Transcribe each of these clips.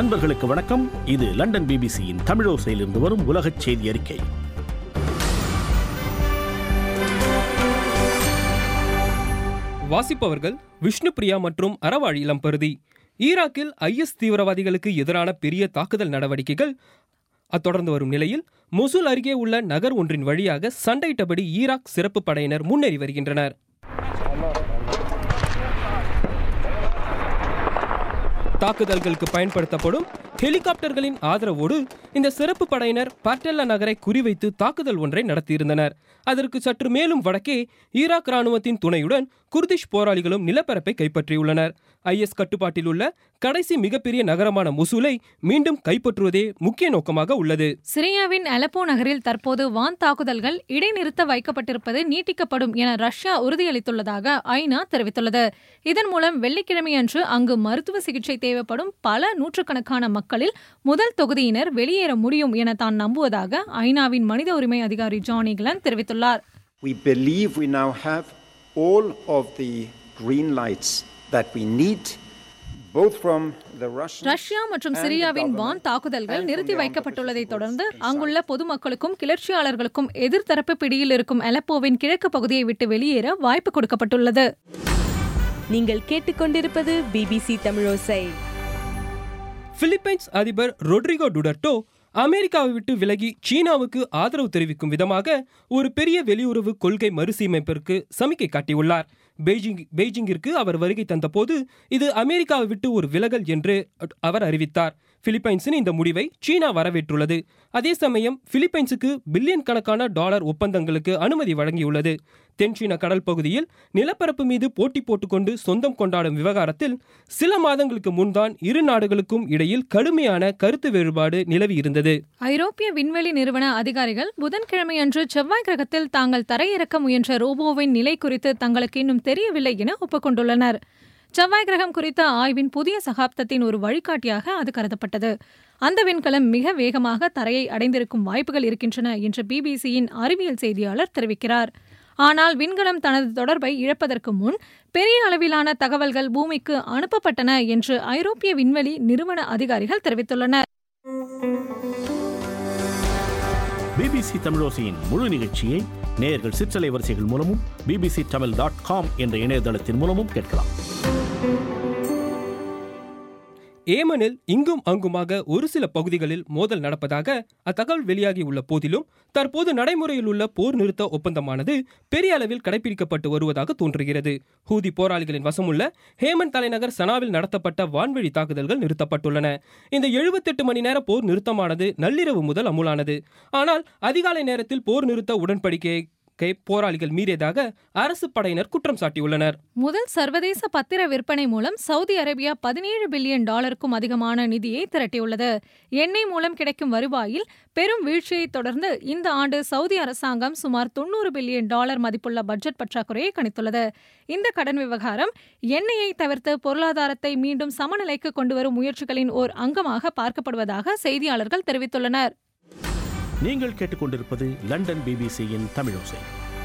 அன்பர்களுக்கு வணக்கம் இது லண்டன் பிபிசியின் தமிழோசையிலிருந்து வரும் உலகச் செய்தி அறிக்கை வாசிப்பவர்கள் விஷ்ணுபிரியா மற்றும் அறவாழ் இளம்பருதி ஈராக்கில் ஐஎஸ் தீவிரவாதிகளுக்கு எதிரான பெரிய தாக்குதல் நடவடிக்கைகள் அத்தொடர்ந்து வரும் நிலையில் மொசூல் அருகே உள்ள நகர் ஒன்றின் வழியாக சண்டையிட்டபடி ஈராக் சிறப்பு படையினர் முன்னேறி வருகின்றனர் தாக்குதல்களுக்கு பயன்படுத்தப்படும் ஹெலிகாப்டர்களின் ஆதரவோடு இந்த சிறப்பு படையினர் பட்டெல்ல நகரை குறிவைத்து தாக்குதல் ஒன்றை நடத்தியிருந்தனர் அதற்கு சற்று மேலும் வடக்கே ஈராக் ராணுவத்தின் துணையுடன் குர்திஷ் போராளிகளும் நிலப்பரப்பை கைப்பற்றியுள்ளனர் ஐஎஸ் கட்டுப்பாட்டில் உள்ள கடைசி மிகப்பெரிய நகரமான முசூலை மீண்டும் கைப்பற்றுவதே முக்கிய நோக்கமாக உள்ளது சிரியாவின் அலப்போ நகரில் தற்போது வான் தாக்குதல்கள் இடைநிறுத்த வைக்கப்பட்டிருப்பது நீட்டிக்கப்படும் என ரஷ்யா உறுதியளித்துள்ளதாக ஐநா தெரிவித்துள்ளது இதன் மூலம் வெள்ளிக்கிழமையன்று அங்கு மருத்துவ சிகிச்சை தேவைப்படும் பல நூற்றுக்கணக்கான மக்களில் முதல் தொகுதியினர் வெளியேற முடியும் என தான் நம்புவதாக ஐநாவின் மனித உரிமை அதிகாரி ஜான் இக்லான் தெரிவித்துள்ளார் We believe we now have all of the green lights that we need, both from the Russian Russia மற்றும் and the சிரியாவின் government வான் தாக்குதல்கள் and from நிறுத்தி the armed வைக்கப்பட்டுள்ளதை opposition தொடர்ந்து groups அங்குள்ள பொதுமக்களுக்கும் கிளர்ச்சியாளர்களுக்கும் எதிர்த்தரப்பு பிடியில் இருக்கும் அலப்போவின் கிழக்கு பகுதியை விட்டு வெளியேற வாய்ப்பு கொடுக்கப்பட்டுள்ளது நீங்கள் கேட்டுக்கொண்டிருப்பது பிபிசி தமிழோசை பிலிப்பைன்ஸ் அதிபர் ரொட்ரிகோ டுடர்டோ அமெரிக்காவை விட்டு விலகி சீனாவுக்கு ஆதரவு தெரிவிக்கும் விதமாக ஒரு பெரிய வெளியுறவு கொள்கை மறுசீரமைப்பிற்கு சமிக்கை காட்டியுள்ளார் பெய்ஜிங் பெய்ஜிங்கிற்கு அவர் வருகை தந்தபோது இது அமெரிக்காவை விட்டு ஒரு விலகல் என்று அவர் அறிவித்தார் பிலிப்பைன்ஸின் இந்த முடிவை சீனா வரவேற்றுள்ளது அதே சமயம் பிலிப்பைன்ஸுக்கு பில்லியன் கணக்கான டாலர் ஒப்பந்தங்களுக்கு அனுமதி வழங்கியுள்ளது தென்சீன கடல் பகுதியில் நிலப்பரப்பு மீது போட்டி போட்டுக்கொண்டு சொந்தம் கொண்டாடும் விவகாரத்தில் சில மாதங்களுக்கு முன்தான் இரு நாடுகளுக்கும் இடையில் கடுமையான கருத்து வேறுபாடு நிலவி இருந்தது ஐரோப்பிய விண்வெளி நிறுவன அதிகாரிகள் புதன்கிழமையன்று செவ்வாய் கிரகத்தில் தாங்கள் தரையிறக்க முயன்ற ரோபோவின் நிலை குறித்து தங்களுக்கு இன்னும் தெரியவில்லை என ஒப்புக்கொண்டுள்ளனர் செவ்வாய் கிரகம் குறித்த ஆய்வின் புதிய சகாப்தத்தின் ஒரு வழிகாட்டியாக அது கருதப்பட்டது அந்த விண்கலம் மிக வேகமாக தரையை அடைந்திருக்கும் வாய்ப்புகள் இருக்கின்றன என்று பிபிசியின் அறிவியல் செய்தியாளர் தெரிவிக்கிறார் ஆனால் விண்கலம் தனது தொடர்பை இழப்பதற்கு முன் பெரிய அளவிலான தகவல்கள் பூமிக்கு அனுப்பப்பட்டன என்று ஐரோப்பிய விண்வெளி நிறுவன அதிகாரிகள் தெரிவித்துள்ளனர் பிபிசி தமிழோசையின் முழு நிகழ்ச்சியை நேயர்கள் சிற்றலை வரிசைகள் மூலமும் பிபிசி தமிழ் டாட் காம் என்ற இணையதளத்தின் மூலமும் கேட்கலாம் ஏமனில் இங்கும் அங்குமாக ஒரு சில பகுதிகளில் மோதல் நடப்பதாக அத்தகவல் வெளியாகி உள்ள போதிலும் தற்போது நடைமுறையில் உள்ள போர் நிறுத்த ஒப்பந்தமானது பெரிய அளவில் கடைபிடிக்கப்பட்டு வருவதாக தோன்றுகிறது ஹூதி போராளிகளின் வசமுள்ள ஹேமன் தலைநகர் சனாவில் நடத்தப்பட்ட வான்வழி தாக்குதல்கள் நிறுத்தப்பட்டுள்ளன இந்த எழுபத்தெட்டு மணி நேர போர் நிறுத்தமானது நள்ளிரவு முதல் அமுலானது ஆனால் அதிகாலை நேரத்தில் போர் நிறுத்த உடன்படிக்கையை போராளிகள் மீறியதாக அரசு படையினர் குற்றம் சாட்டியுள்ளனர் முதல் சர்வதேச பத்திர விற்பனை மூலம் சவுதி அரேபியா பதினேழு பில்லியன் டாலருக்கும் அதிகமான நிதியை திரட்டியுள்ளது எண்ணெய் மூலம் கிடைக்கும் வருவாயில் பெரும் வீழ்ச்சியை தொடர்ந்து இந்த ஆண்டு சவுதி அரசாங்கம் சுமார் தொண்ணூறு பில்லியன் டாலர் மதிப்புள்ள பட்ஜெட் பற்றாக்குறையை கணித்துள்ளது இந்த கடன் விவகாரம் எண்ணெயை தவிர்த்து பொருளாதாரத்தை மீண்டும் சமநிலைக்கு கொண்டுவரும் முயற்சிகளின் ஓர் அங்கமாக பார்க்கப்படுவதாக செய்தியாளர்கள் தெரிவித்துள்ளனர் நீங்கள் கேட்டுக்கொண்டிருப்பது லண்டன் பிபிசியின் தமிழோசை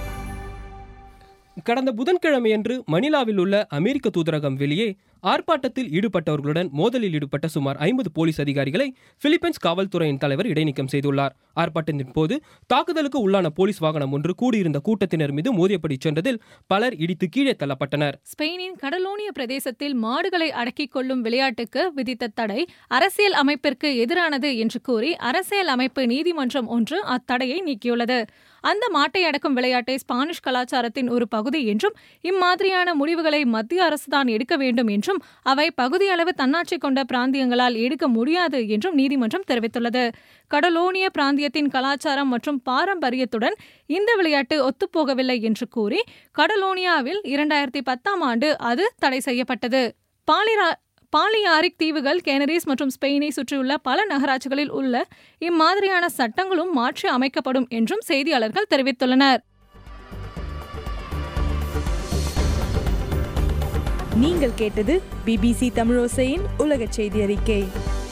கடந்த புதன்கிழமையன்று மணிலாவில் உள்ள அமெரிக்க தூதரகம் வெளியே ஆர்ப்பாட்டத்தில் ஈடுபட்டவர்களுடன் மோதலில் ஈடுபட்ட சுமார் ஐம்பது போலீஸ் அதிகாரிகளை பிலிப்பைன்ஸ் காவல்துறையின் தலைவர் இடைநீக்கம் செய்துள்ளார் ஆர்ப்பாட்டத்தின் போது தாக்குதலுக்கு உள்ளான போலீஸ் வாகனம் ஒன்று கூடியிருந்த கூட்டத்தினர் மீது மோதியபடி சென்றதில் பலர் இடித்து கீழே தள்ளப்பட்டனர் ஸ்பெயினின் கடலோனிய பிரதேசத்தில் மாடுகளை அடக்கிக் கொள்ளும் விளையாட்டுக்கு விதித்த தடை அரசியல் அமைப்பிற்கு எதிரானது என்று கூறி அரசியல் அமைப்பு நீதிமன்றம் ஒன்று அத்தடையை நீக்கியுள்ளது அந்த மாட்டை அடக்கும் விளையாட்டை ஸ்பானிஷ் கலாச்சாரத்தின் ஒரு பகுதி என்றும் இம்மாதிரியான முடிவுகளை மத்திய அரசுதான் எடுக்க வேண்டும் என்றும் அவை பகுதியளவு தன்னாட்சி கொண்ட பிராந்தியங்களால் எடுக்க முடியாது என்றும் நீதிமன்றம் தெரிவித்துள்ளது கடலோனிய பிராந்தியத்தின் கலாச்சாரம் மற்றும் பாரம்பரியத்துடன் இந்த விளையாட்டு ஒத்துப்போகவில்லை என்று கூறி கடலோனியாவில் இரண்டாயிரத்தி பத்தாம் ஆண்டு அது தடை செய்யப்பட்டது பாலிரா பாலியாரிக் தீவுகள் கேனரிஸ் மற்றும் ஸ்பெயினை சுற்றியுள்ள பல நகராட்சிகளில் உள்ள இம்மாதிரியான சட்டங்களும் மாற்றி அமைக்கப்படும் என்றும் செய்தியாளர்கள் தெரிவித்துள்ளனர் நீங்கள் கேட்டது பிபிசி தமிழோசையின் உலக செய்தி அறிக்கை